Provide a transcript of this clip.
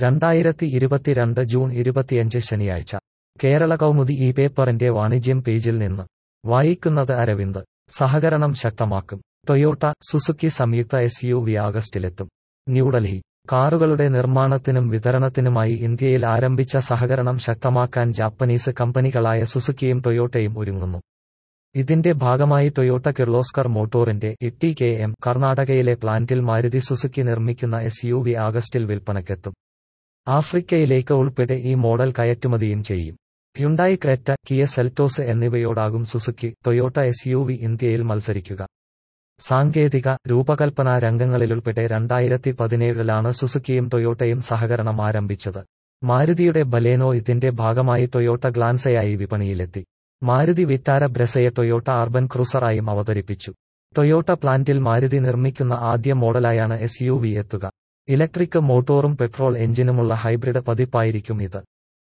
രണ്ടായിരത്തി ഇരുപത്തിരണ്ട് ജൂൺ ഇരുപത്തിയഞ്ച് ശനിയാഴ്ച കേരള കൗമുദി ഈ പേപ്പറിന്റെ വാണിജ്യം പേജിൽ നിന്ന് വായിക്കുന്നത് അരവിന്ദ് സഹകരണം ശക്തമാക്കും ടൊയോട്ട സുസുക്കി സംയുക്ത എസ് യു വി ആഗസ്റ്റിലെത്തും ന്യൂഡൽഹി കാറുകളുടെ നിർമ്മാണത്തിനും വിതരണത്തിനുമായി ഇന്ത്യയിൽ ആരംഭിച്ച സഹകരണം ശക്തമാക്കാൻ ജാപ്പനീസ് കമ്പനികളായ സുസുക്കിയും ടൊയോട്ടയും ഒരുങ്ങുന്നു ഇതിന്റെ ഭാഗമായി ടൊയോട്ട കിർലോസ്കർ മോട്ടോറിന്റെ ഇട്ടി കെ എം കർണാടകയിലെ പ്ലാന്റിൽ മാരുതി സുസുക്കി നിർമ്മിക്കുന്ന എസ് യു വി ആഗസ്റ്റിൽ വിൽപ്പനയ്ക്കെത്തും ആഫ്രിക്കയിലേക്ക് ഉൾപ്പെടെ ഈ മോഡൽ കയറ്റുമതിയും ചെയ്യും ഹ്യുണ്ടായി ക്രെറ്റ കിയ സെൽറ്റോസ് എന്നിവയോടാകും Suzuki Toyota S U V ഇന്ത്യയിൽ മത്സരിക്കുക സാങ്കേതിക രൂപകൽപ്പനാ രംഗങ്ങളിലുൾപ്പെടെ രണ്ടായിരത്തി പതിനേഴിലാണ് സുസുക്കിയും ടൊയോട്ടയും സഹകരണം ആരംഭിച്ചത് മാരുതിയുടെ ബലേനോ ഇതിന്റെ ഭാഗമായി ടൊയോട്ട ഗ്ലാൻസയായി വിപണിയിലെത്തി മാരുതി വിറ്റാര ബ്രെസയെ ടൊയോട്ട അർബൻ ക്രൂസറായും അവതരിപ്പിച്ചു ടൊയോട്ട പ്ലാന്റിൽ മാരുതി നിർമ്മിക്കുന്ന ആദ്യ മോഡലായാണ് എസ് യു വി എത്തുക ഇലക്ട്രിക് മോട്ടോറും പെട്രോൾ എഞ്ചിനുമുള്ള ഹൈബ്രിഡ് പതിപ്പായിരിക്കും ഇത്